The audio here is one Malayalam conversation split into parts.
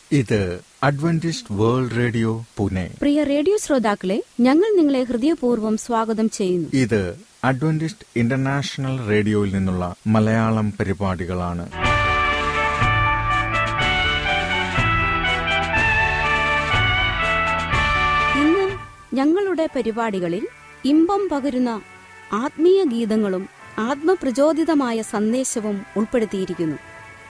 ഇത് അഡ്വന്റിസ്റ്റ് വേൾഡ് റേഡിയോ പുനെ പ്രിയ റേഡിയോ ശ്രോതാക്കളെ ഞങ്ങൾ നിങ്ങളെ ഹൃദയപൂർവ്വം സ്വാഗതം ചെയ്യുന്നു ഇത് അഡ്വന്റിസ്റ്റ് ഇന്റർനാഷണൽ റേഡിയോയിൽ നിന്നുള്ള മലയാളം പരിപാടികളാണ് ഇന്ന് ഞങ്ങളുടെ പരിപാടികളിൽ ഇമ്പം പകരുന്ന ആത്മീയ ഗീതങ്ങളും ആത്മപ്രചോദിതമായ സന്ദേശവും ഉൾപ്പെടുത്തിയിരിക്കുന്നു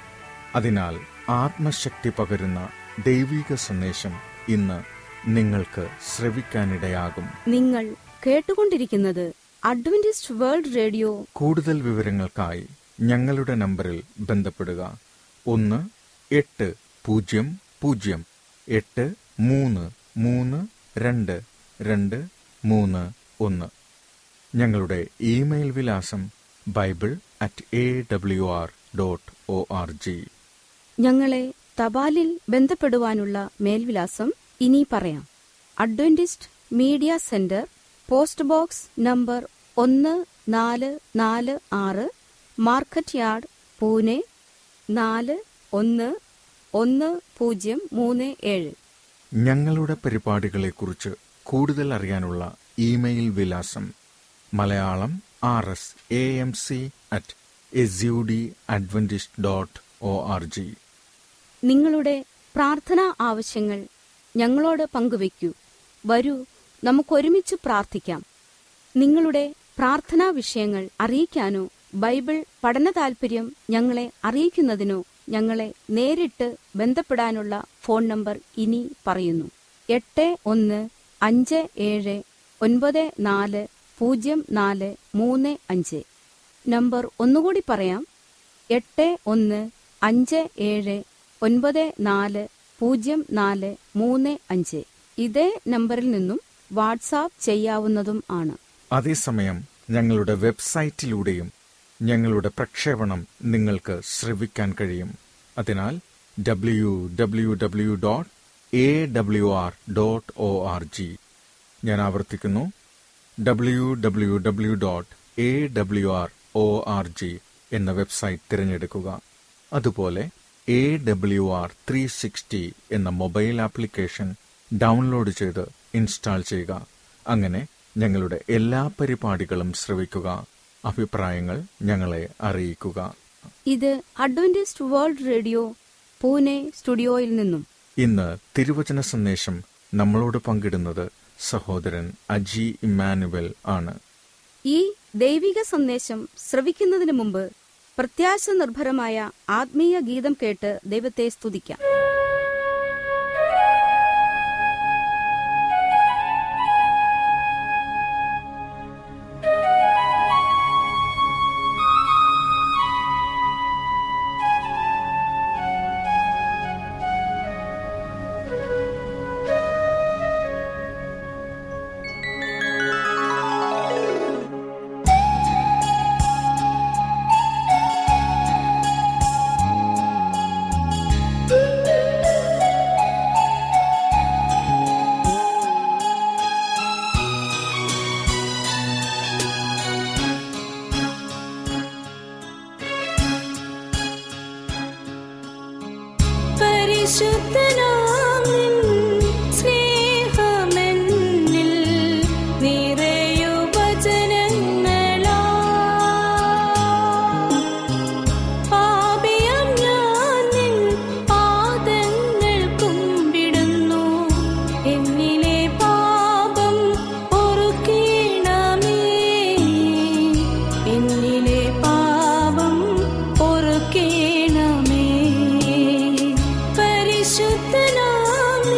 അതിനാൽ ആത്മശക്തി പകരുന്ന ദൈവിക സന്ദേശം ഇന്ന് നിങ്ങൾക്ക് ശ്രവിക്കാനിടയാകും നിങ്ങൾ കേട്ടുകൊണ്ടിരിക്കുന്നത് അഡ്വന്റിസ്റ്റ് വേൾഡ് റേഡിയോ കൂടുതൽ വിവരങ്ങൾക്കായി ഞങ്ങളുടെ നമ്പറിൽ ബന്ധപ്പെടുക ഒന്ന് എട്ട് പൂജ്യം പൂജ്യം എട്ട് മൂന്ന് മൂന്ന് രണ്ട് രണ്ട് മൂന്ന് ഒന്ന് ഞങ്ങളുടെ ഇമെയിൽ വിലാസം bible at A W R dot O R G ഞങ്ങളെ തപാലിൽ ബന്ധപ്പെടുവാനുള്ള മേൽവിലാസം ഇനി പറയാം Adventist media centre post box number ഒന്ന് നാല് നാല് ആറ് മാർക്കറ്റ് യാർഡ് പൂനെ നാല് ഒന്ന് ഒന്ന് പൂജ്യം മൂന്ന് ഏഴ് ഞങ്ങളുടെ പരിപാടികളെക്കുറിച്ച് കൂടുതൽ അറിയാനുള്ള ഇമെയിൽ വിലാസം Malayalam R S A M C at S U D Adventist dot O R G നിങ്ങളുടെ പ്രാർത്ഥനാ ആവശ്യങ്ങൾ ഞങ്ങളോട് പങ്കുവയ്ക്കൂ വരൂ നമുക്കൊരുമിച്ച് പ്രാർത്ഥിക്കാം നിങ്ങളുടെ പ്രാർത്ഥനാ വിഷയങ്ങൾ അറിയിക്കാനോ ബൈബിൾ പഠന താൽപര്യം ഞങ്ങളെ അറിയിക്കുന്നതിനോ ഞങ്ങളെ നേരിട്ട് ബന്ധപ്പെടാനുള്ള ഫോൺ നമ്പർ ഇനി പറയുന്നു എട്ട് ഒന്ന് അഞ്ച് ഏഴ് ഒൻപത് നാല് പൂജ്യം നാല് മൂന്ന് അഞ്ച് നമ്പർ ഒന്നുകൂടി പറയാം എട്ട് ഒന്ന് അഞ്ച് ഏഴ് ഒൻപത് നാല് പൂജ്യം നാല് മൂന്ന് അഞ്ച് ഇതേ നമ്പറിൽ നിന്നും വാട്സാപ്പ് ചെയ്യാവുന്നതും ആണ് അതേസമയം ഞങ്ങളുടെ വെബ്സൈറ്റിലൂടെയും ഞങ്ങളുടെ പ്രക്ഷേപണം നിങ്ങൾക്ക് ശ്രവിക്കാൻ കഴിയും അതിനാൽ W W W dot A W R dot O R G ഞാൻ ആവർത്തിക്കുന്നു W W W dot A W R O R G എന്ന വെബ്സൈറ്റ് തിരഞ്ഞെടുക്കുക അതുപോലെ A W R three sixty എന്ന മൊബൈൽ ആപ്ലിക്കേഷൻ ഡൗൺലോഡ് ചെയ്ത് ഇൻസ്റ്റാൾ ചെയ്യുക അങ്ങനെ ഞങ്ങളുടെ എല്ലാ പരിപാടികളും ശ്രവിക്കുക അഭിപ്രായങ്ങൾ ഞങ്ങളെ അറിയിക്കുക ഇത് അഡ്വന്റിസ്റ്റ് വേൾഡ് റേഡിയോ പൂനെ സ്റ്റുഡിയോയിൽ നിന്നും ഇന്ന് തിരുവചന സന്ദേശം നമ്മളോട് പങ്കിടുന്നത് സഹോദരൻ അജി ഇമ്മാനുവൽ ആണ് ഈ ദൈവിക സന്ദേശം ശ്രവിക്കുന്നതിന് മുമ്പ് പ്രത്യാശ നിർഭരമായ ആത്മീയ ഗീതം കേട്ട് ദൈവത്തെ സ്തുതിക്കാം പരിശുദ്ധനാം നിൻ സ്നേഹമെന്നിൽ നിറയു വചനങ്ങളാ പാപിയാം ഞാൻ നിൻ പാദങ്ങൾ കുമ്പിടുന്നു എന്നിലെ പാപം പൊറുക്കണമേ എന്നിലെ പാപം പൊറുക്കണമേ പരിശുദ്ധനാം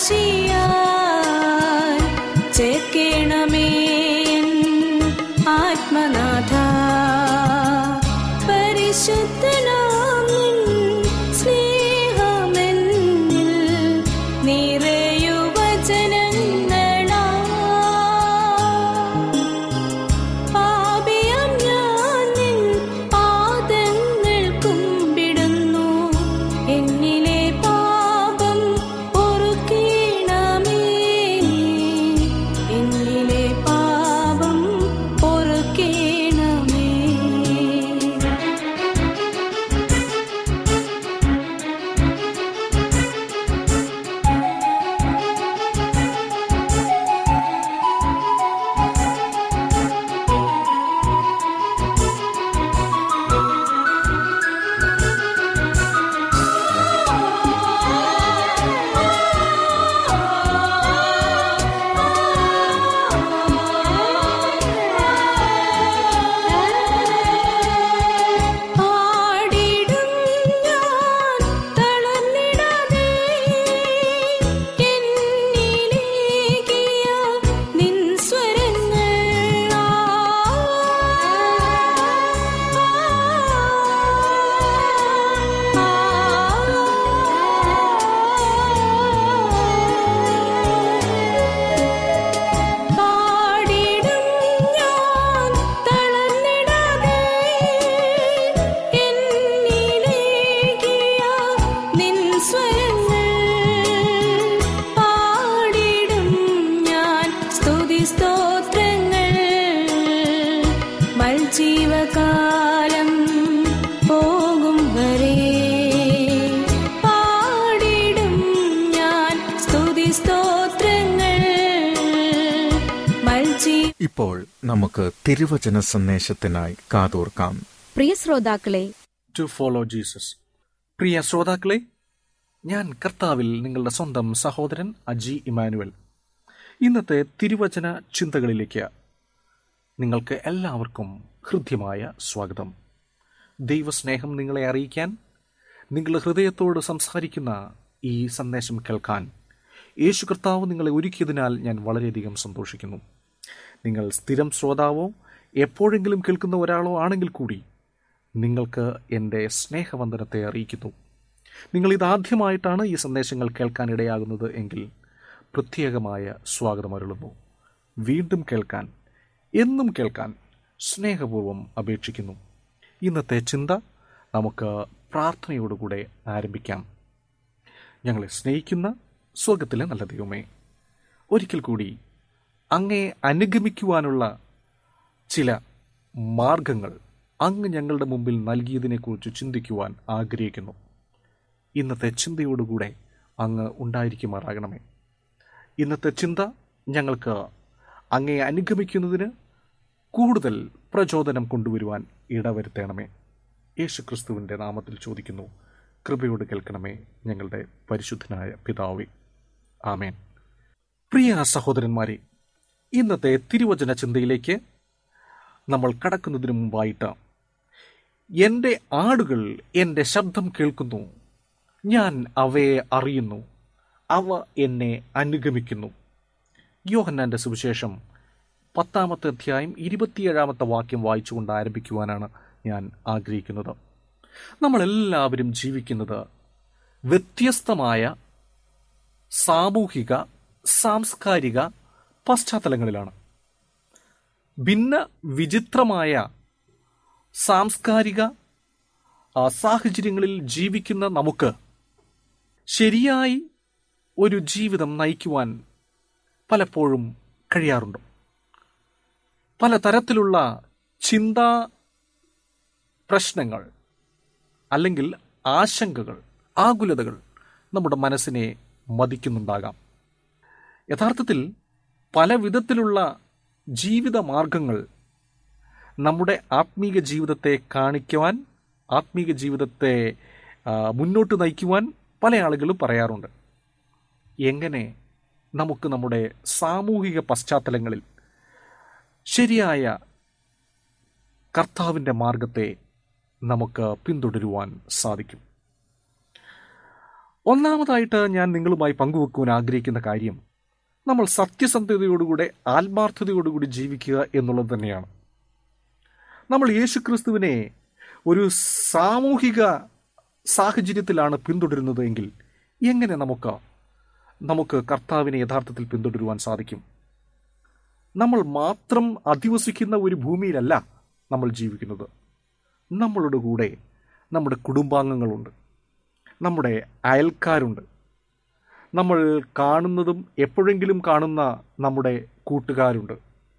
സാക്ഷിയായി ചേർക്കണമേ എൻ ആത്മനാഥ പരിശുദ്ധനാം നിൻ സ്നേഹമെന്നിൽ നിറയുവചനങ്ങളാ പാപിയാം ഞാൻ നിൻ പാദങ്ങൾ കുമ്പിടുന്നു എന്നിലെ പാപം പൊറുക്കണമേ എന്നിലെ പാപം പൊറുക്കണമേ പാടിടും ഞാൻ തളർന്നിടാതെ എന്നിലേകിയ നിൻ സ്വരങ്ങൾ പാടിടും ഞാൻ തളർന്നിടാതെ എന്നിലേകിയ നിൻ സ്വരങ്ങൾ പാടിടും ഞാൻ സ്തുതി സ്തോത്രങ്ങൾ മൽജീവകാലം പോകും വരെ പാടിടും ഞാൻ സ്തുതി സ്തോത്രങ്ങൾ മൽജീ ഇപ്പോൾ നമുക്ക് തിരുവചന സന്ദേശത്തിനായി കാതോർക്കാം പ്രിയ ശ്രോതാക്കളെ ടു ഫോളോ ജീസസ് പ്രിയ ശ്രോതാക്കളെ ഞാൻ കർത്താവിൽ നിങ്ങളുടെ സ്വന്തം സഹോദരൻ അജി ഇമാനുവൽ ഇന്നത്തെ തിരുവചന ചിന്തകളിലേക്ക് നിങ്ങൾക്ക് എല്ലാവർക്കും ഹൃദ്യമായ സ്വാഗതം ദൈവസ്നേഹം നിങ്ങളെ അറിയിക്കാൻ നിങ്ങളുടെ ഹൃദയത്തോട് സംസാരിക്കുന്ന ഈ സന്ദേശം കേൾക്കാൻ യേശു കർത്താവ് നിങ്ങളെ ഒരുക്കിയതിനാൽ ഞാൻ വളരെയധികം സന്തോഷിക്കുന്നു നിങ്ങൾ സ്ഥിരം ശ്രോതാവോ എപ്പോഴെങ്കിലും കേൾക്കുന്ന ഒരാളോ ആണെങ്കിൽ കൂടി നിങ്ങൾക്ക് എൻ്റെ സ്നേഹവന്ദനത്തെ അറിയിക്കുന്നു നിങ്ങൾ ഇതാദ്യമായിട്ടാണ് ഈ സന്ദേശങ്ങൾ കേൾക്കാൻ ഇടയാകുന്നത് എങ്കിൽ പ്രത്യേകമായ സ്വാഗതമരുളുന്നു വീണ്ടും കേൾക്കാൻ എന്നും കേൾക്കാൻ സ്നേഹപൂർവ്വം അപേക്ഷിക്കുന്നു ഇന്നത്തെ ചിന്ത നമുക്ക് പ്രാർത്ഥനയോടുകൂടെ ആരംഭിക്കാം ഞങ്ങളെ സ്നേഹിക്കുന്ന സ്വർഗത്തിലെ നല്ല ദൈവമേ ഒരിക്കൽ കൂടി അങ്ങേ അനുഗമിക്കുവാനുള്ള ചില മാർഗങ്ങൾ അങ്ങ് ഞങ്ങളുടെ മുമ്പിൽ നൽകിയതിനെക്കുറിച്ച് ചിന്തിക്കുവാൻ ആഗ്രഹിക്കുന്നു ഇന്നത്തെ ചിന്തയോടുകൂടെ അങ്ങ് ഉണ്ടായിരിക്കുമാറാകണമേ ഇന്നത്തെ ചിന്ത ഞങ്ങൾക്ക് അങ്ങേ അനുഗമിക്കുന്നതിന് കൂടുതൽ പ്രചോദനം കൊണ്ടുവരുവാൻ ഇടവരുത്തണമേ യേശു ക്രിസ്തുവിൻ്റെ നാമത്തിൽ ചോദിക്കുന്നു കൃപയോട് കേൾക്കണമേ ഞങ്ങളുടെ പരിശുദ്ധനായ പിതാവേ ആമേൻ പ്രിയ സഹോദരന്മാരെ ഇന്നത്തെ തിരുവചന ചിന്തയിലേക്ക് നമ്മൾ കടക്കുന്നതിന് മുമ്പായിട്ട് എൻ്റെ ആടുകൾ എൻ്റെ ശബ്ദം കേൾക്കുന്നു ഞാൻ അവയെ അറിയുന്നു അവ എന്നെ അനുഗമിക്കുന്നു യോഹന്നാൻ്റെ സുവിശേഷം പത്താമത്തെ അധ്യായം ഇരുപത്തിയേഴാമത്തെ വാക്യം വായിച്ചുകൊണ്ട് ആരംഭിക്കുവാനാണ് ഞാൻ ആഗ്രഹിക്കുന്നത് നമ്മളെല്ലാവരും ജീവിക്കുന്നത് വ്യത്യസ്തമായ സാമൂഹിക സാംസ്കാരിക പശ്ചാത്തലങ്ങളിലാണ് ഭിന്ന വിചിത്രമായ സാംസ്കാരിക ആ, സാഹചര്യങ്ങളിൽ ജീവിക്കുന്ന നമുക്ക് ശരിയായി ഒരു ജീവിതം നയിക്കുവാൻ പലപ്പോഴും കഴിയാറുണ്ട് പലതരത്തിലുള്ള ചിന്താ പ്രശ്നങ്ങൾ അല്ലെങ്കിൽ ആശങ്കകൾ ആകുലതകൾ നമ്മുടെ മനസ്സിനെ മതിക്കുന്നുണ്ടാകാം യഥാർത്ഥത്തിൽ പല വിധത്തിലുള്ള ജീവിത മാർഗങ്ങൾ നമ്മുടെ ആത്മീക ജീവിതത്തെ കാണിക്കുവാൻ ആത്മീക ജീവിതത്തെ ആ, മുന്നോട്ട് നയിക്കുവാൻ പല ആളുകളും പറയാറുണ്ട് എങ്ങനെ നമുക്ക് നമ്മുടെ സാമൂഹിക പശ്ചാത്തലങ്ങളിൽ ശരിയായ കർത്താവിൻ്റെ മാർഗത്തെ നമുക്ക് പിന്തുടരുവാൻ സാധിക്കും ഒന്നാമതായിട്ട് ഞാൻ നിങ്ങളുമായി പങ്കുവെക്കുവാൻ ആഗ്രഹിക്കുന്ന കാര്യം നമ്മൾ സത്യസന്ധതയോടുകൂടെ ആത്മാർത്ഥതയോടുകൂടി ജീവിക്കുക എന്നുള്ളത് തന്നെയാണ് നമ്മൾ യേശുക്രിസ്തുവിനെ ഒരു സാമൂഹിക സാഹചര്യത്തിലാണ് പിന്തുടരുന്നത് എങ്കിൽ എങ്ങനെ നമുക്ക് നമുക്ക് കർത്താവിനെ യഥാർത്ഥത്തിൽ പിന്തുടരുവാൻ സാധിക്കും നമ്മൾ മാത്രം അധിവസിക്കുന്ന ഒരു ഭൂമിയിലല്ല നമ്മൾ ജീവിക്കുന്നത് നമ്മളുടെ കൂടെ നമ്മുടെ കുടുംബാംഗങ്ങളുണ്ട് നമ്മുടെ അയൽക്കാരുണ്ട് നമ്മൾ കാണുന്നതും എപ്പോഴെങ്കിലും കാണുന്ന നമ്മുടെ കൂട്ടുകാരുണ്ട്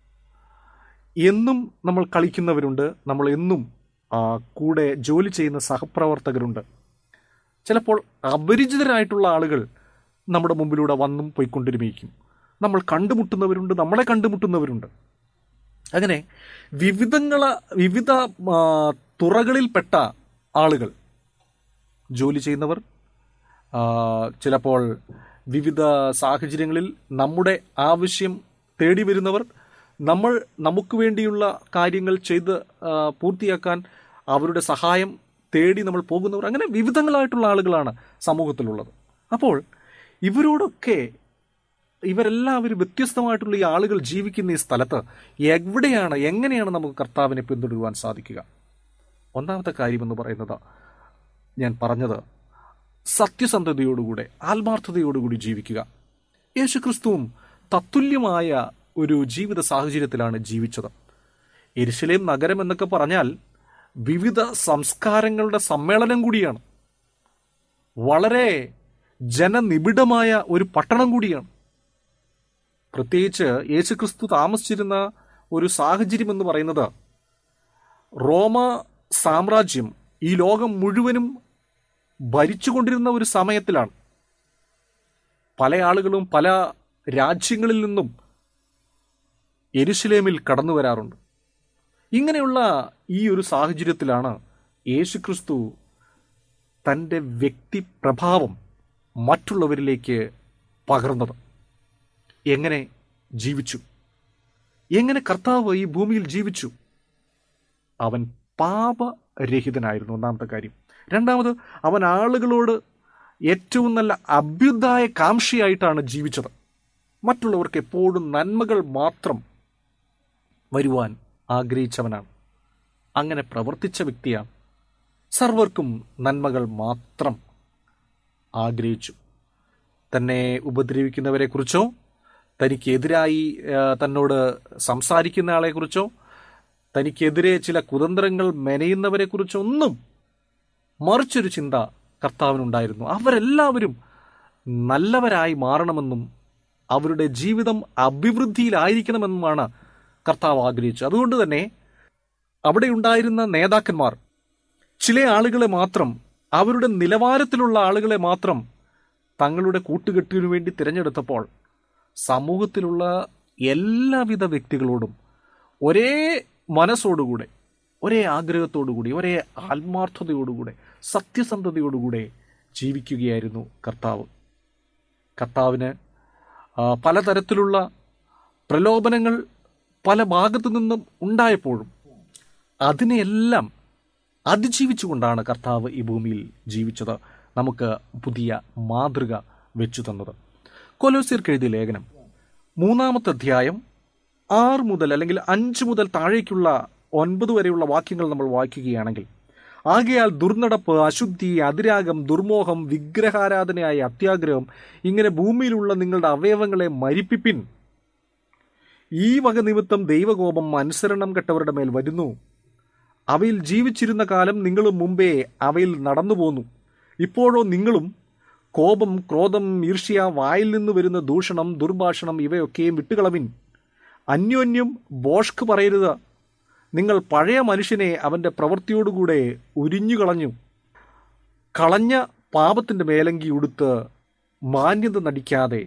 എന്നും നമ്മൾ കളിക്കുന്നവരുണ്ട് നമ്മൾ എന്നും ആ, കൂടെ ജോലി ചെയ്യുന്ന സഹപ്രവർത്തകരുണ്ട് ചിലപ്പോൾ അപരിചിതരായിട്ടുള്ള ആളുകൾ നമ്മുടെ മുമ്പിലൂടെ വന്നും പോയിക്കൊണ്ടിരുമേക്കും നമ്മൾ കണ്ടുമുട്ടുന്നവരുണ്ട് നമ്മളെ കണ്ടുമുട്ടുന്നവരുണ്ട് അങ്ങനെ വിവിധങ്ങള വിവിധ ആ, തുറകളിൽപ്പെട്ട ആളുകൾ ജോലി ചെയ്യുന്നവർ ആ, ചിലപ്പോൾ വിവിധ സാഹചര്യങ്ങളിൽ നമ്മുടെ ആവശ്യം തേടി വരുന്നവർ നമ്മൾ നമുക്ക് വേണ്ടിയുള്ള കാര്യങ്ങൾ ചെയ്ത് ആ, പൂർത്തിയാക്കാൻ അവരുടെ സഹായം തേടി നമ്മൾ പോകുന്നവർ അങ്ങനെ വിവിധങ്ങളായിട്ടുള്ള ആളുകളാണ് സമൂഹത്തിലുള്ളത് അപ്പോൾ ഇവരോടൊക്കെ ഇവരെല്ലാവരും വ്യത്യസ്തമായിട്ടുള്ള ഈ ആളുകൾ ജീവിക്കുന്ന ഈ സ്ഥലത്ത് എവിടെയാണ് എങ്ങനെയാണ് നമുക്ക് കർത്താവിനെ പിന്തുടരുവാൻ സാധിക്കുക ഒന്നാമത്തെ കാര്യമെന്ന് പറയുന്നത് ഞാൻ പറഞ്ഞത് സത്യസന്ധതയോടുകൂടെ ആത്മാർത്ഥതയോടുകൂടി ജീവിക്കുക യേശുക്രിസ്തുവും തത്തുല്യമായ ഒരു ജീവിത സാഹചര്യത്തിലാണ് ജീവിച്ചത് എരുശലേം നഗരം എന്നൊക്കെ പറഞ്ഞാൽ വിവിധ സംസ്കാരങ്ങളുടെ സമ്മേളനം കൂടിയാണ് വളരെ ജനനിബിഡമായ ഒരു പട്ടണം കൂടിയാണ് പ്രത്യേകിച്ച് യേശുക്രിസ്തു താമസിച്ചിരുന്ന ഒരു സാഹചര്യം എന്ന് പറയുന്നത് റോമ സാമ്രാജ്യം ഈ ലോകം മുഴുവനും ഭരിച്ചുകൊണ്ടിരുന്ന ഒരു സമയത്തിലാണ് പല ആളുകളും പല രാജ്യങ്ങളിൽ നിന്നും എരുശലേമിൽ കടന്നു വരാറുണ്ട് ഇങ്ങനെയുള്ള ഈ ഒരു സാഹചര്യത്തിലാണ് യേശുക്രിസ്തു തൻ്റെ വ്യക്തിപ്രഭാവം മറ്റുള്ളവരിലേക്ക് പകർന്നത് എങ്ങനെ ജീവിച്ചു എങ്ങനെ കർത്താവ് ഈ ഭൂമിയിൽ ജീവിച്ചു അവൻ പാപരഹിതനായിരുന്നു ഒന്നാമത്തെ കാര്യം രണ്ടാമത് അവൻ ആളുകളോട് ഏറ്റവും നല്ല അഭ്യുദായ കാംക്ഷിയായിട്ടാണ് ജീവിച്ചത് മറ്റുള്ളവർക്ക് എപ്പോഴും നന്മകൾ മാത്രം വരുവാൻ ആഗ്രഹിച്ചവനാണ് അങ്ങനെ പ്രവർത്തിച്ച വ്യക്തിയാണ് സർവർക്കും നന്മകൾ മാത്രം ആഗ്രഹിച്ചു തന്നെ ഉപദ്രവിക്കുന്നവരെക്കുറിച്ചോ തനിക്കെതിരായി ആ, തന്നോട് സംസാരിക്കുന്ന ആളെക്കുറിച്ചോ തനിക്കെതിരെ ചില കുതന്ത്രങ്ങൾ മെനയുന്നവരെക്കുറിച്ചോ ഒന്നും മറിച്ചൊരു ചിന്ത കർത്താവിനുണ്ടായിരുന്നു അവരെല്ലാവരും നല്ലവരായി മാറണമെന്നും അവരുടെ ജീവിതം അഭിവൃദ്ധിയിലായിരിക്കണമെന്നുമാണ് കർത്താവ് ആഗ്രഹിച്ചത് അതുകൊണ്ട് തന്നെ അവിടെ ഉണ്ടായിരുന്ന നേതാക്കന്മാർ ചില ആളുകളെ മാത്രം അവരുടെ നിലവാരത്തിലുള്ള ആളുകളെ മാത്രം തങ്ങളുടെ കൂട്ടുകെട്ടിനു വേണ്ടി തിരഞ്ഞെടുത്തപ്പോൾ സമൂഹത്തിലുള്ള എല്ലാവിധ വ്യക്തികളോടും ഒരേ മനസ്സോടുകൂടെ ഒരേ ആഗ്രഹത്തോടുകൂടി ഒരേ ആത്മാർത്ഥതയോടുകൂടെ സത്യസന്ധതയോടുകൂടെ ജീവിക്കുകയായിരുന്നു കർത്താവ് കർത്താവിന് ആ, പലതരത്തിലുള്ള പ്രലോഭനങ്ങൾ പല ഭാഗത്തു നിന്നും ഉണ്ടായപ്പോഴും അതിനെയെല്ലാം അതിജീവിച്ചുകൊണ്ടാണ് കർത്താവ് ഈ ഭൂമിയിൽ ജീവിച്ചത് നമുക്ക് പുതിയ മാതൃക വെച്ചു തന്നത് കൊലോസിയർക്ക് എഴുതിയ ലേഖനം മൂന്നാമത്തെ അധ്യായം ആറ് മുതൽ അല്ലെങ്കിൽ അഞ്ച് മുതൽ താഴേക്കുള്ള ഒൻപത് വരെയുള്ള വാക്യങ്ങൾ നമ്മൾ വായിക്കുകയാണെങ്കിൽ ആകയാൽ ദുർനടപ്പ് അശുദ്ധി അതിരാഗം ദുർമോഹം വിഗ്രഹാരാധനയായ അത്യാഗ്രഹം ഇങ്ങനെ ഭൂമിയിലുള്ള നിങ്ങളുടെ അവയവങ്ങളെ മരിപ്പിപ്പിൻ ഈ വക നിമിത്തം ദൈവകോപം അനുസരണം കെട്ടവരുടെ മേൽ വരുന്നു അവയിൽ ജീവിച്ചിരുന്ന കാലം നിങ്ങൾ മുമ്പേ അവയിൽ നടന്നു പോന്നു ഇപ്പോഴോ നിങ്ങളും കോപം ക്രോധം ഈർഷ്യ വായിൽ നിന്ന് വരുന്ന ദൂഷണം ദുർഭാഷണം ഇവയൊക്കെയും വിട്ടുകളവിൻ അന്യോന്യം ബോഷ്ക്ക് പറയരുത് നിങ്ങൾ പഴയ മനുഷ്യനെ അവൻ്റെ പ്രവൃത്തിയോടുകൂടെ ഉരിഞ്ഞുകളഞ്ഞു കളഞ്ഞ പാപത്തിൻ്റെ മേലങ്കി ഉടുത്ത് മാന്യത നടിക്കാതെ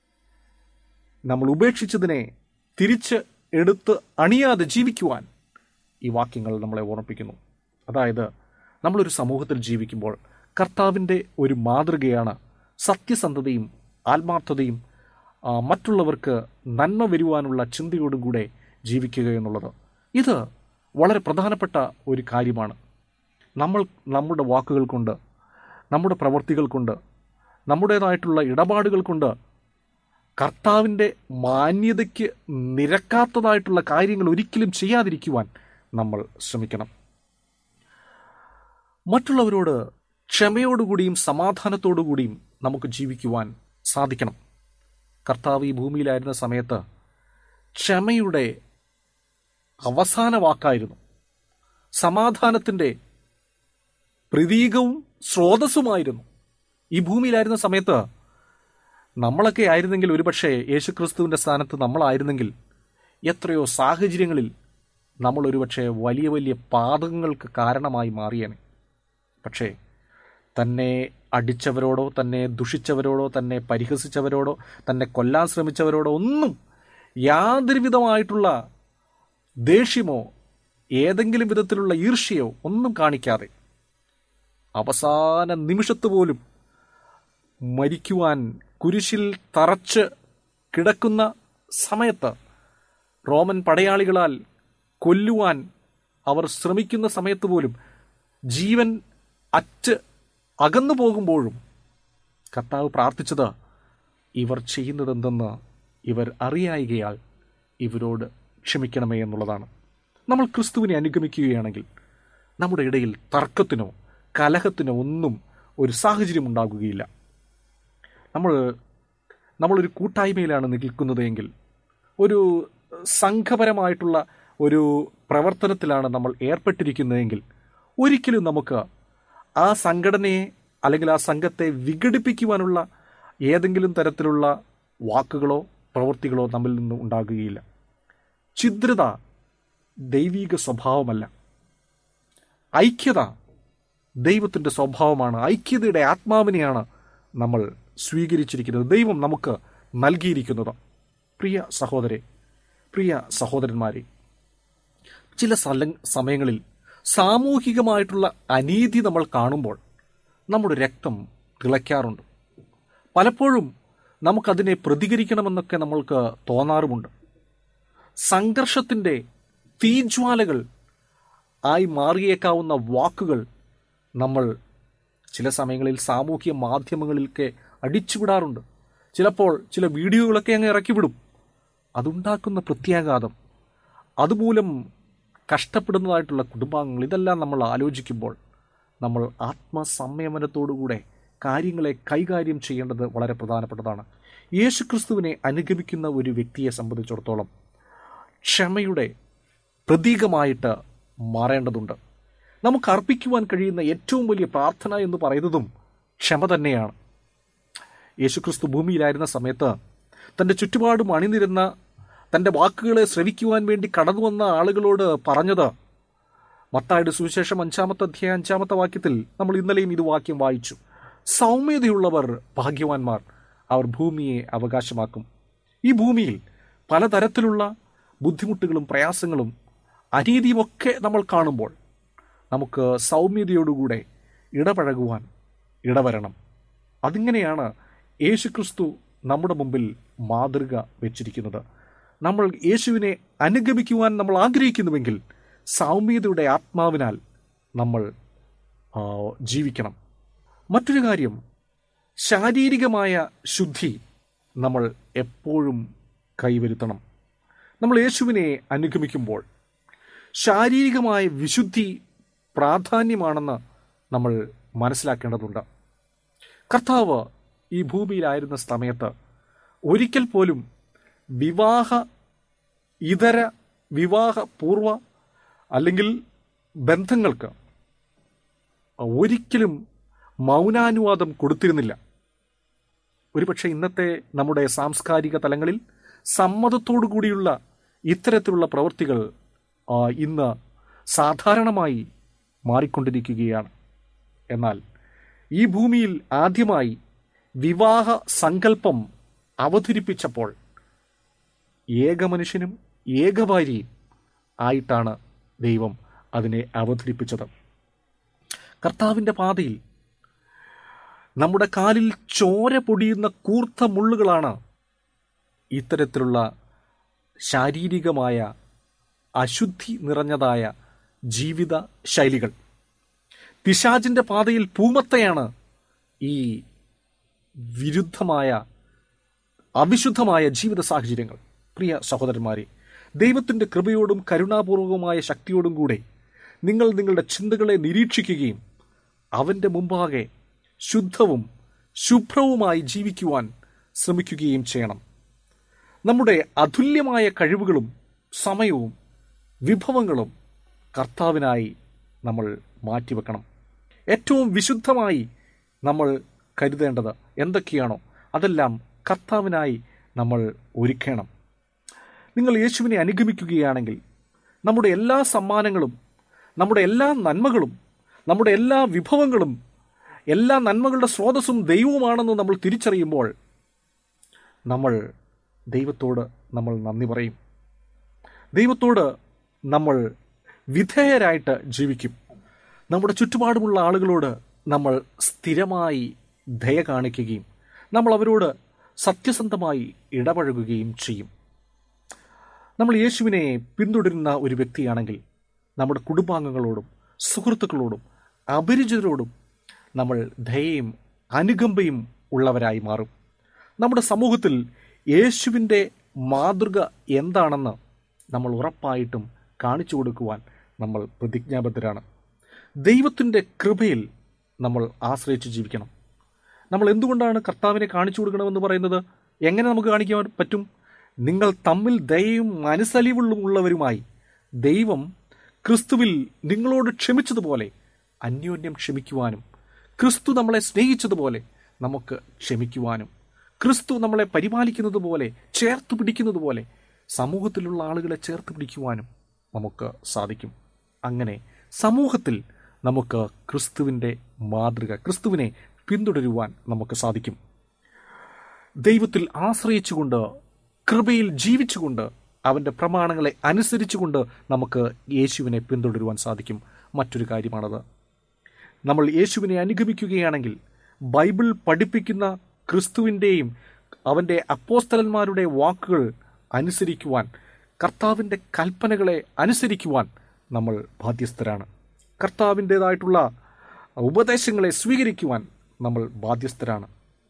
നമ്മൾ ഉപേക്ഷിച്ചതിനെ തിരിച്ച് എടുത്ത് അണിയാതെ ജീവിക്കുവാൻ ഈ വാക്യങ്ങൾ നമ്മളെ ഓർമ്മിപ്പിക്കുന്നു അതായത് നമ്മളൊരു സമൂഹത്തിൽ ജീവിക്കുമ്പോൾ കർത്താവിൻ്റെ ഒരു മാതൃകയാണ് സത്യസന്ധതയും ആത്മാർത്ഥതയും ആ, മറ്റുള്ളവർക്ക് നന്മ വരുവാനുള്ള ചിന്തയോടും കൂടെ ജീവിക്കുക എന്നുള്ളത് ഇത് വളരെ പ്രധാനപ്പെട്ട ഒരു കാര്യമാണ് നമ്മൾ നമ്മുടെ വാക്കുകൾ കൊണ്ട് നമ്മുടെ പ്രവൃത്തികൾ കൊണ്ട് നമ്മുടേതായിട്ടുള്ള ഇടപാടുകൾ കൊണ്ട് കർത്താവിൻ്റെ മാന്യതയ്ക്ക് നിരക്കാത്തതായിട്ടുള്ള കാര്യങ്ങൾ ഒരിക്കലും ചെയ്യാതിരിക്കുവാൻ നമ്മൾ ശ്രമിക്കണം മറ്റുള്ളവരോട് ക്ഷമയോടുകൂടിയും സമാധാനത്തോടുകൂടിയും നമുക്ക് ജീവിക്കുവാൻ സാധിക്കണം കർത്താവ് ഈ ഭൂമിയിലായിരുന്ന സമയത്ത് ക്ഷമയുടെ അവസാന വാക്കായിരുന്നു സമാധാനത്തിൻ്റെ പ്രതീകവും സ്രോതസ്സുമായിരുന്നു ഈ ഭൂമിയിലായിരുന്ന സമയത്ത് നമ്മളൊക്കെ ആയിരുന്നെങ്കിൽ ഒരുപക്ഷെ യേശുക്രിസ്തുവിൻ്റെ സ്ഥാനത്ത് നമ്മളായിരുന്നെങ്കിൽ എത്രയോ സാഹചര്യങ്ങളിൽ നമ്മൾ ഒരുപക്ഷെ വലിയ വലിയ പാതകങ്ങൾക്ക് കാരണമായി മാറിയേനെ പക്ഷേ തന്നെ അടിച്ചവരോടോ തന്നെ ദുഷിച്ചവരോടോ തന്നെ പരിഹസിച്ചവരോടോ തന്നെ കൊല്ലാൻ ശ്രമിച്ചവരോടോ ഒന്നും യാതൊരു വിധമായിട്ടുള്ള ദേഷ്യമോ ഏതെങ്കിലും വിധത്തിലുള്ള ഈർഷ്യയോ ഒന്നും കാണിക്കാതെ അവസാന നിമിഷത്ത് പോലും മരിക്കുവാൻ കുരിശിൽ തറച്ച് കിടക്കുന്ന സമയത്ത് റോമൻ പടയാളികളാൽ കൊല്ലുവാൻ അവർ ശ്രമിക്കുന്ന സമയത്ത് പോലും ജീവൻ അറ്റ് അകന്നു പോകുമ്പോഴും കർത്താവ് പ്രാർത്ഥിച്ചത് ഇവർ ചെയ്യുന്നതെന്തെന്ന് ഇവർ അറിയായികയാൽ ഇവരോട് ക്ഷമിക്കണമേ എന്നുള്ളതാണ് നമ്മൾ ക്രിസ്തുവിനെ അനുഗമിക്കുകയാണെങ്കിൽ നമ്മുടെ ഇടയിൽ തർക്കത്തിനോ കലഹത്തിനോ ഒന്നും ഒരു സാഹചര്യം ഉണ്ടാകുകയില്ല നമ്മൾ നമ്മളൊരു കൂട്ടായ്മയിലാണ് നിൽക്കുന്നതെങ്കിൽ ഒരു സംഘപരമായിട്ടുള്ള ഒരു പ്രവർത്തനത്തിലാണ് നമ്മൾ ഏർപ്പെട്ടിരിക്കുന്നതെങ്കിൽ ഒരിക്കലും നമുക്ക് ആ സംഘടനയെ അല്ലെങ്കിൽ ആ സംഘത്തെ വിഘടിപ്പിക്കുവാനുള്ള ഏതെങ്കിലും തരത്തിലുള്ള വാക്കുകളോ പ്രവൃത്തികളോ നമ്മിൽ നിന്ന് ഉണ്ടാകുകയില്ല ഛിദ്രത ദൈവീക സ്വഭാവമല്ല ഐക്യത ദൈവത്തിൻ്റെ സ്വഭാവമാണ് ഐക്യതയുടെ ആത്മാവിനെയാണ് നമ്മൾ സ്വീകരിച്ചിരിക്കുന്നത് ദൈവം നമുക്ക് നൽകിയിരിക്കുന്നത് പ്രിയ സഹോദരെ പ്രിയ സഹോദരന്മാരെ ചില സ്ഥല സമയങ്ങളിൽ സാമൂഹികമായിട്ടുള്ള അനീതി നമ്മൾ കാണുമ്പോൾ നമ്മുടെ രക്തം തിളയ്ക്കാറുണ്ട് പലപ്പോഴും നമുക്കതിനെ പ്രതികരിക്കണമെന്നൊക്കെ നമ്മൾക്ക് തോന്നാറുമുണ്ട് സംഘർഷത്തിൻ്റെ തീജ്വാലകൾ ആയി മാറിയേക്കാവുന്ന വാക്കുകൾ നമ്മൾ ചില സമയങ്ങളിൽ സാമൂഹ്യ മാധ്യമങ്ങളിലൊക്കെ അടിച്ചുവിടാറുണ്ട് ചിലപ്പോൾ ചില വീഡിയോകളൊക്കെ അങ്ങ് ഇറക്കിവിടും അതുണ്ടാക്കുന്ന പ്രത്യാഘാതം അതുമൂലം കഷ്ടപ്പെടുന്നതായിട്ടുള്ള കുടുംബാംഗങ്ങൾ ഇതെല്ലാം നമ്മൾ ആലോചിക്കുമ്പോൾ നമ്മൾ ആത്മസംയമനത്തോടുകൂടെ കാര്യങ്ങളെ കൈകാര്യം ചെയ്യേണ്ടത് വളരെ പ്രധാനപ്പെട്ടതാണ് യേശുക്രിസ്തുവിനെ അനുഗമിക്കുന്ന ഒരു വ്യക്തിയെ സംബന്ധിച്ചിടത്തോളം ക്ഷമയുടെ പ്രതീകമായിട്ട് മാറേണ്ടതുണ്ട് നമുക്ക് അർപ്പിക്കുവാൻ കഴിയുന്ന ഏറ്റവും വലിയ പ്രാർത്ഥന എന്ന് പറയുന്നതും ക്ഷമ തന്നെയാണ് യേശുക്രിസ്തു ഭൂമിയിലായിരുന്ന സമയത്ത് തൻ്റെ ചുറ്റുപാടും അണിനിരുന്ന തൻ്റെ വാക്കുകളെ ശ്രവിക്കുവാൻ വേണ്ടി കടന്നു വന്ന ആളുകളോട് പറഞ്ഞത് മത്തായുടെ സുവിശേഷം അഞ്ചാമത്തെ അധ്യായ അഞ്ചാമത്തെ വാക്യത്തിൽ നമ്മൾ ഇന്നലെയും ഇത് വാക്യം വായിച്ചു സൗമ്യതയുള്ളവർ ഭാഗ്യവാന്മാർ അവർ ഭൂമിയെ അവകാശമാക്കും ഈ ഭൂമിയിൽ പലതരത്തിലുള്ള ബുദ്ധിമുട്ടുകളും പ്രയാസങ്ങളും അനീതിയുമൊക്കെ നമ്മൾ കാണുമ്പോൾ നമുക്ക് സൗമ്യതയോടുകൂടെ ഇടപഴകുവാൻ ഇടവരണം അതിങ്ങനെയാണ് യേശുക്രിസ്തു നമ്മുടെ മുമ്പിൽ മാതൃക വെച്ചിരിക്കുന്നത് നമ്മൾ യേശുവിനെ അനുഗമിക്കുവാൻ നമ്മൾ ആഗ്രഹിക്കുന്നുവെങ്കിൽ സൗമ്യതയുടെ ആത്മാവിനാൽ നമ്മൾ ആ, ജീവിക്കണം മറ്റൊരു കാര്യം ശാരീരികമായ ശുദ്ധി നമ്മൾ എപ്പോഴും കൈവരുത്തണം നമ്മൾ യേശുവിനെ അനുഗമിക്കുമ്പോൾ ശാരീരികമായ വിശുദ്ധി പ്രാധാന്യമാണെന്ന് നമ്മൾ മനസ്സിലാക്കേണ്ടതുണ്ട് കർത്താവ് ഈ ഭൂമിയിലായിരുന്ന സമയത്ത് ഒരിക്കൽ പോലും വിവാഹ ഇതര വിവാഹ പൂർവ അല്ലെങ്കിൽ ബന്ധങ്ങൾക്ക് ഒരിക്കലും മൗനാനുവാദം കൊടുത്തിരുന്നില്ല ഒരുപക്ഷെ ഇന്നത്തെ നമ്മുടെ സാംസ്കാരിക തലങ്ങളിൽ സമ്മതത്തോടു കൂടിയുള്ള ഇത്തരത്തിലുള്ള പ്രവൃത്തികൾ ആ, ഇന്ന് സാധാരണമായി മാറിക്കൊണ്ടിരിക്കുകയാണ് എന്നാൽ ഈ ഭൂമിയിൽ ആദ്യമായി വിവാഹ സങ്കല്പം അവതരിപ്പിച്ചപ്പോൾ ഏകമനുഷ്യനും ഏകഭാര്യയും ആയിട്ടാണ് ദൈവം അതിനെ അവതരിപ്പിച്ചത് കർത്താവിൻ്റെ പാതയിൽ നമ്മുടെ കാലിൽ ചോര പൊടിയുന്ന കൂർത്ത മുള്ളുകളാണ് ഇത്തരത്തിലുള്ള ശാരീരികമായ അശുദ്ധി നിറഞ്ഞതായ ജീവിത ശൈലികൾ പിശാചിൻ്റെ പാതയിൽ പൂമത്തയാണ് ഈ വിരുദ്ധമായ അവിശുദ്ധമായ ജീവിത സാഹചര്യങ്ങൾ പ്രിയ സഹോദരന്മാരെ ദൈവത്തിൻ്റെ കൃപയോടും കരുണാപൂർവകമായ ശക്തിയോടും കൂടെ നിങ്ങൾ നിങ്ങളുടെ ചിന്തകളെ നിരീക്ഷിക്കുകയും അവൻ്റെ മുമ്പാകെ ശുദ്ധവും ശുഭ്രവുമായി ജീവിക്കുവാൻ ശ്രമിക്കുകയും ചെയ്യണം നമ്മുടെ അതുല്യമായ കഴിവുകളും സമയവും വിഭവങ്ങളും കർത്താവിനായി നമ്മൾ മാറ്റിവെക്കണം ഏറ്റവും വിശുദ്ധമായി നമ്മൾ കരുതേണ്ടത് എന്തൊക്കെയാണോ അതെല്ലാം കർത്താവിനായി നമ്മൾ ഒരുക്കണം നിങ്ങൾ യേശുവിനെ അനുഗമിക്കുകയാണെങ്കിൽ നമ്മുടെ എല്ലാ സമ്മാനങ്ങളും നമ്മുടെ എല്ലാ നന്മകളും നമ്മുടെ എല്ലാ വിഭവങ്ങളും എല്ലാ നന്മകളുടെ സ്രോതസ്സും ദൈവവുമാണെന്ന് നമ്മൾ തിരിച്ചറിയുമ്പോൾ നമ്മൾ ദൈവത്തോട് നമ്മൾ നന്ദി പറയും ദൈവത്തോട് നമ്മൾ വിധേയരായിട്ട് ജീവിക്കും നമ്മുടെ ചുറ്റുപാടുമുള്ള ആളുകളോട് നമ്മൾ സ്ഥിരമായി ദയ കാണിക്കുകയും നമ്മൾ അവരോട് സത്യസന്ധമായി ഇടപഴകുകയും ചെയ്യും നമ്മൾ യേശുവിനെ പിന്തുടരുന്ന ഒരു വ്യക്തിയാണെങ്കിൽ നമ്മുടെ കുടുംബാംഗങ്ങളോടും സുഹൃത്തുക്കളോടും അപരിചിതരോടും നമ്മൾ ദയയും അനുകമ്പയും ഉള്ളവരായി മാറും നമ്മുടെ സമൂഹത്തിൽ യേശുവിൻ്റെ മാതൃക എന്താണെന്ന് നമ്മൾ ഉറപ്പായിട്ടും കാണിച്ചു കൊടുക്കുവാൻ നമ്മൾ പ്രതിജ്ഞാബദ്ധരാണ് ദൈവത്തിൻ്റെ കൃപയിൽ നമ്മൾ ആശ്രയിച്ച് ജീവിക്കണം നമ്മൾ എന്തുകൊണ്ടാണ് കർത്താവിനെ കാണിച്ചു കൊടുക്കണമെന്ന് പറയുന്നത് എങ്ങനെ നമുക്ക് കാണിക്കാൻ പറ്റും നിങ്ങൾ തമ്മിൽ ദയയും മനസ്സലിവുള്ളും ഉള്ളവരുമായി ദൈവം ക്രിസ്തുവിൽ നിങ്ങളോട് ക്ഷമിച്ചതുപോലെ അന്യോന്യം ക്ഷമിക്കുവാനും ക്രിസ്തു നമ്മളെ സ്നേഹിച്ചതുപോലെ നമുക്ക് ക്ഷമിക്കുവാനും ക്രിസ്തു നമ്മളെ പരിപാലിക്കുന്നത് പോലെ ചേർത്ത് പിടിക്കുന്നത് പോലെ സമൂഹത്തിലുള്ള ആളുകളെ ചേർത്ത് പിടിക്കുവാനും നമുക്ക് സാധിക്കും അങ്ങനെ സമൂഹത്തിൽ നമുക്ക് ക്രിസ്തുവിൻ്റെ മാതൃക ക്രിസ്തുവിനെ പിന്തുടരുവാൻ നമുക്ക് സാധിക്കും ദൈവത്തിൽ ആശ്രയിച്ചുകൊണ്ട് കൃപയിൽ ജീവിച്ചുകൊണ്ട് അവൻ്റെ പ്രമാണങ്ങളെ അനുസരിച്ചുകൊണ്ട് നമുക്ക് യേശുവിനെ പിന്തുടരുവാൻ സാധിക്കും മറ്റൊരു കാര്യമാണത് നമ്മൾ യേശുവിനെ അനുഗമിക്കുകയാണെങ്കിൽ ബൈബിൾ പഠിപ്പിക്കുന്ന ക്രിസ്തുവിൻ്റെയും അവൻ്റെ അപ്പോസ്തലന്മാരുടെ വാക്കുകൾ അനുസരിക്കുവാൻ കർത്താവിൻ്റെ കൽപ്പനകളെ അനുസരിക്കുവാൻ നമ്മൾ ബാധ്യസ്ഥരാണ് കർത്താവിൻ്റേതായിട്ടുള്ള ഉപദേശങ്ങളെ സ്വീകരിക്കുവാൻ നമ്മൾ ബാധ്യസ്ഥരാണ്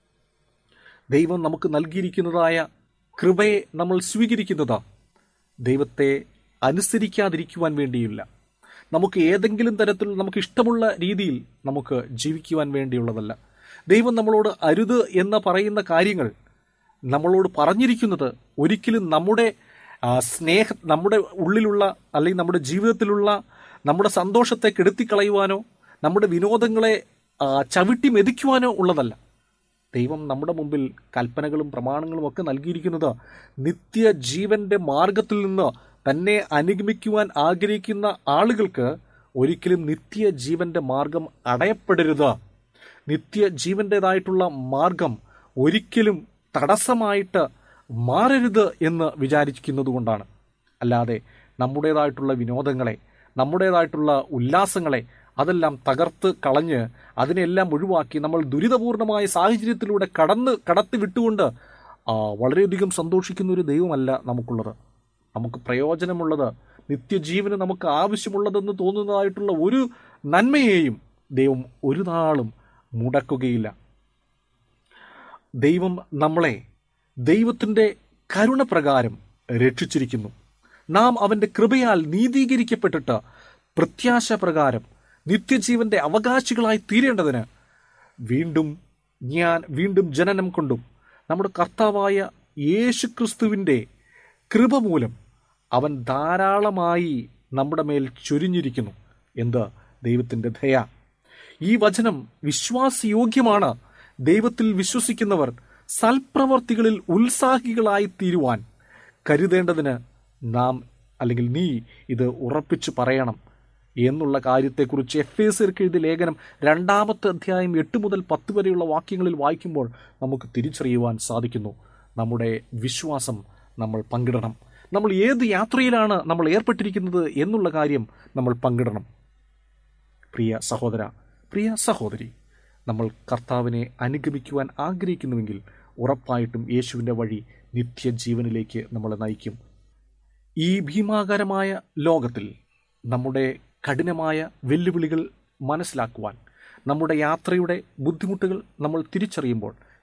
ദൈവം നമുക്ക് നൽകിയിരിക്കുന്നതായ കൃപയെ നമ്മൾ സ്വീകരിക്കുന്നത് ദൈവത്തെ അനുസരിക്കാതിരിക്കുവാൻ വേണ്ടിയില്ല നമുക്ക് ഏതെങ്കിലും തരത്തിൽ നമുക്ക് ഇഷ്ടമുള്ള രീതിയിൽ നമുക്ക് ജീവിക്കുവാൻ വേണ്ടിയുള്ളതല്ല ദൈവം നമ്മളോട് അരുത് എന്ന് പറയുന്ന കാര്യങ്ങൾ നമ്മളോട് പറഞ്ഞിരിക്കുന്നത് ഒരിക്കലും നമ്മുടെ ആ, സ്നേഹ നമ്മുടെ ഉള്ളിലുള്ള അല്ലെങ്കിൽ നമ്മുടെ ജീവിതത്തിലുള്ള നമ്മുടെ സന്തോഷത്തെ കെടുത്തിക്കളയുവാനോ നമ്മുടെ വിനോദങ്ങളെ ആ, ചവിട്ടി മെതിക്കുവാനോ ഉള്ളതല്ല ദൈവം നമ്മുടെ മുമ്പിൽ കൽപ്പനകളും പ്രമാണങ്ങളും ഒക്കെ നൽകിയിരിക്കുന്നത് നിത്യജീവന്റെ മാർഗത്തിൽ നിന്ന് തന്നെ അനുഗമിക്കുവാൻ ആഗ്രഹിക്കുന്ന ആളുകൾക്ക് ഒരിക്കലും നിത്യജീവന്റെ മാർഗം അടയപ്പെടരുത് നിത്യജീവൻ്റെതായിട്ടുള്ള മാർഗം ഒരിക്കലും തടസ്സമായിട്ട് മാറരുത് എന്ന് വിചാരിക്കുന്നത് കൊണ്ടാണ് അല്ലാതെ നമ്മുടേതായിട്ടുള്ള വിനോദങ്ങളെ നമ്മുടേതായിട്ടുള്ള ഉല്ലാസങ്ങളെ അതെല്ലാം തകർത്ത് കളഞ്ഞ് അതിനെല്ലാം ഒഴിവാക്കി നമ്മൾ ദുരിതപൂർണമായ സാഹചര്യത്തിലൂടെ കടന്ന് കടത്തി വിട്ടുകൊണ്ട് ആ, വളരെയധികം സന്തോഷിക്കുന്ന ഒരു ദൈവമല്ല നമുക്കുള്ളത് നമുക്ക് പ്രയോജനമുള്ളത് നിത്യജീവന് നമുക്ക് ആവശ്യമുള്ളതെന്ന് തോന്നുന്നതായിട്ടുള്ള ഒരു നന്മയെയും ദൈവം ഒരു നാളും മുടക്കുകയില്ല ദൈവം നമ്മളെ ദൈവത്തിൻ്റെ കരുണപ്രകാരം രക്ഷിച്ചിരിക്കുന്നു നാം അവൻ്റെ കൃപയാൽ നീതീകരിക്കപ്പെട്ടിട്ട് പ്രത്യാശ പ്രകാരം നിത്യജീവന്റെ അവകാശികളായി തീരേണ്ടതിന് വീണ്ടും ഞാൻ വീണ്ടും ജനനം കൊണ്ടും നമ്മുടെ കർത്താവായ യേശുക്രിസ്തുവിൻ്റെ കൃപ മൂലം അവൻ ധാരാളമായി നമ്മുടെ മേൽ ചൊരിഞ്ഞിരിക്കുന്നു എന്ത് ദൈവത്തിൻ്റെ ദയ ഈ വചനം വിശ്വാസയോഗ്യമാണ് ദൈവത്തിൽ വിശ്വസിക്കുന്നവർ സൽപ്രവർത്തികളിൽ ഉത്സാഹികളായി തീരുവാൻ കരുതേണ്ടതിന് നാം അല്ലെങ്കിൽ നീ ഇത് ഉറപ്പിച്ചു പറയണം എന്നുള്ള കാര്യത്തെക്കുറിച്ച് എഫ് എസ് എഴുതിയ ലേഖനം രണ്ടാമത്തെ അധ്യായം എട്ട് മുതൽ പത്ത് വരെയുള്ള വാക്യങ്ങളിൽ വായിക്കുമ്പോൾ നമുക്ക് തിരിച്ചറിയുവാൻ സാധിക്കുന്നു നമ്മുടെ വിശ്വാസം നമ്മൾ പങ്കിടണം നമ്മൾ ഏത് യാത്രയിലാണ് നമ്മൾ ഏർപ്പെട്ടിരിക്കുന്നത് എന്നുള്ള കാര്യം നമ്മൾ പങ്കിടണം പ്രിയ സഹോദര പ്രിയ സഹോദരി നമ്മൾ കർത്താവിനെ അനുഗമിക്കുവാൻ ആഗ്രഹിക്കുന്നുവെങ്കിൽ ഉറപ്പായിട്ടും യേശുവിൻ്റെ വഴി നിത്യജീവനിലേക്ക് നമ്മളെ നയിക്കും ഈ ഭീമാകരമായ ലോകത്തിൽ നമ്മുടെ കഠിനമായ വെല്ലുവിളികൾ മനസ്സിലാക്കുവാൻ നമ്മുടെ യാത്രയുടെ ബുദ്ധിമുട്ടുകൾ നമ്മൾ തിരിച്ചറിയുമ്പോൾ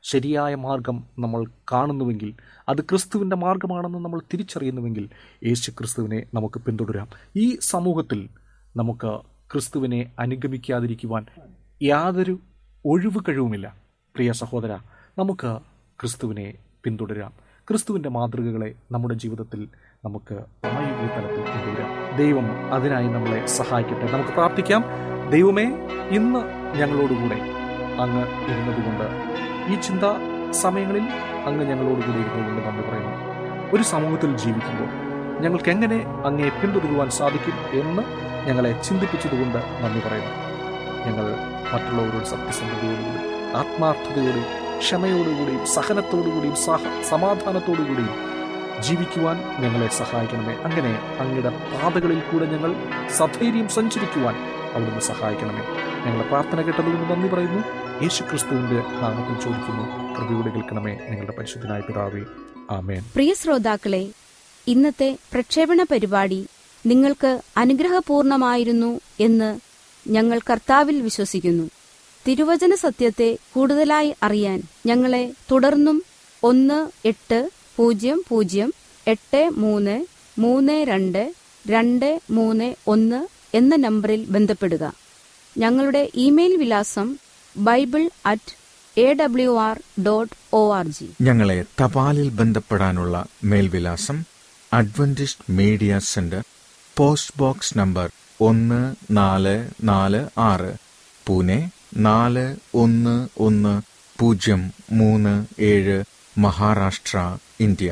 ശരിയായ മാർഗം നമ്മൾ കാണുന്നുവെങ്കിൽ അത് ക്രിസ്തുവിൻ്റെ മാർഗമാണെന്ന് നമ്മൾ തിരിച്ചറിയുന്നുവെങ്കിൽ യേശു ക്രിസ്തുവിനെ നമുക്ക് പിന്തുടരാം ഈ സമൂഹത്തിൽ നമുക്ക് ക്രിസ്തുവിനെ അനുഗമിക്കാതിരിക്കുവാൻ യാതൊരു ഒഴിവ് കഴിവുമില്ല പ്രിയ സഹോദര നമുക്ക് ക്രിസ്തുവിനെ പിന്തുടരാം ക്രിസ്തുവിൻ്റെ മാതൃകകളെ നമ്മുടെ ജീവിതത്തിൽ നമുക്ക് ആ ഈ തലത്തിൽ കൊണ്ടുവരാം ദൈവം അതിനായി നമ്മളെ സഹായിക്കട്ടെ നമുക്ക് പ്രാർത്ഥിക്കാം ദൈവമേ ഇന്ന് ഞങ്ങളോടുകൂടെ അങ്ങ് ഇരുന്നതുകൊണ്ട് ഈ ചിന്താ സമയങ്ങളിൽ അങ്ങ് ഞങ്ങളോടുകൂടി ഇരുന്നതുകൊണ്ട് നന്ദി പറയുന്നു ഒരു സമൂഹത്തിൽ ജീവിക്കുമ്പോൾ ഞങ്ങൾക്ക് എങ്ങനെ അങ്ങേ പിന്തുടരുവാൻ സാധിക്കും എന്ന് ഞങ്ങളെ ചിന്തിപ്പിച്ചതുകൊണ്ട് നന്ദി പറയുന്നു ഞങ്ങൾ മറ്റുള്ളവരോട് സത്യസന്ധതയോടുകൂടി ആത്മാർത്ഥതയോടും ക്ഷമയോടുകൂടിയും സഹനത്തോടുകൂടിയും സഹ സമാധാനത്തോടുകൂടിയും ജീവിക്കുവാൻ ഞങ്ങളെ സഹായിക്കണമേ അങ്ങനെ അങ്ങയുടെ പാതകളിൽ കൂടെ ഞങ്ങൾ സധൈര്യം സഞ്ചരിക്കുവാൻ അവിടുന്ന് സഹായിക്കണമേ ഞങ്ങളുടെ പ്രാർത്ഥന കേട്ടതുകൊണ്ട് നന്ദി പറയുന്നു യേശു ക്രിസ്തുവിന്റെ നാമത്തിൽ ചോദിക്കുന്നു കൃപയോടെ കേൾക്കണമേ ഞങ്ങളുടെ പരിശുദ്ധനായ പിതാവേ ആമേൻ പ്രിയ ശ്രോതാക്കളെ ഇന്നത്തെ പ്രക്ഷേപണ പരിപാടി നിങ്ങൾക്ക് അനുഗ്രഹപൂർണമായിരുന്നു എന്ന് ഞങ്ങൾ കർത്താവിൽ വിശ്വസിക്കുന്നു തിരുവചന സത്യത്തെ കൂടുതലായി അറിയാൻ ഞങ്ങളെ തുടർന്നും ഒന്ന് എട്ട് പൂജ്യം പൂജ്യം എട്ട് മൂന്ന് മൂന്ന് രണ്ട് രണ്ട് മൂന്ന് ഒന്ന് എന്ന നമ്പറിൽ ബന്ധപ്പെടുക ഞങ്ങളുടെ ഇമെയിൽ വിലാസം bible at A W R dot O R G ഞങ്ങളെ തപാലിൽ ബന്ധപ്പെടാനുള്ള മേൽവിലാസം Adventist media centre post box number ഒന്ന് നാല് നാല് ആറ് പൂനെ നാല് ഒന്ന് ഒന്ന് പൂജ്യം മൂന്ന് ഏഴ് മഹാരാഷ്ട്ര ഇന്ത്യ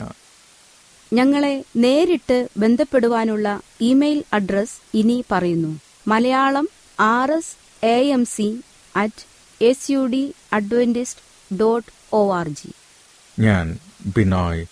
ഞങ്ങളെ നേരിട്ട് ബന്ധപ്പെടുവാനുള്ള ഇമെയിൽ അഡ്രസ് ഇനി പറയുന്നു Malayalam R S A M C at S U D Adventist dot O R G ഞാൻ ബിനോയ്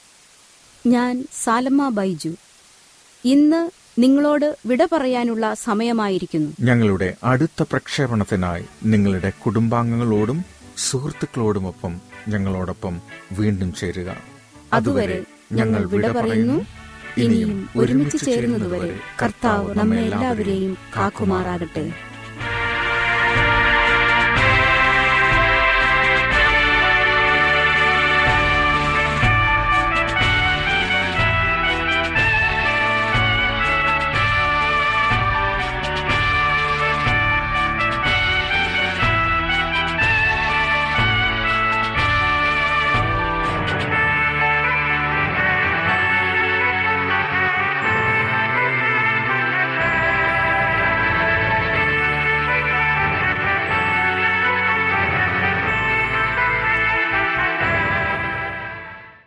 ഞാൻ സാലമ്മ ബൈജു ഇന്ന് നിങ്ങളോട് വിട പറയാനുള്ള സമയമായിരിക്കുന്നു ഞങ്ങളുടെ അടുത്ത പ്രക്ഷേപണത്തിനായി നിങ്ങളുടെ കുടുംബാംഗങ്ങളോടും സുഹൃത്തുക്കളോടുമൊപ്പം ഞങ്ങളോടൊപ്പം വീണ്ടും ചേരുക അതുവരെ ഞങ്ങൾ വിട പറയുന്നു ഇനിയും ഒരുമിച്ച് ചേരുന്നതുവരെ കർത്താവ് നമ്മെ എല്ലാവരെയും കാക്കുമാറാകട്ടെ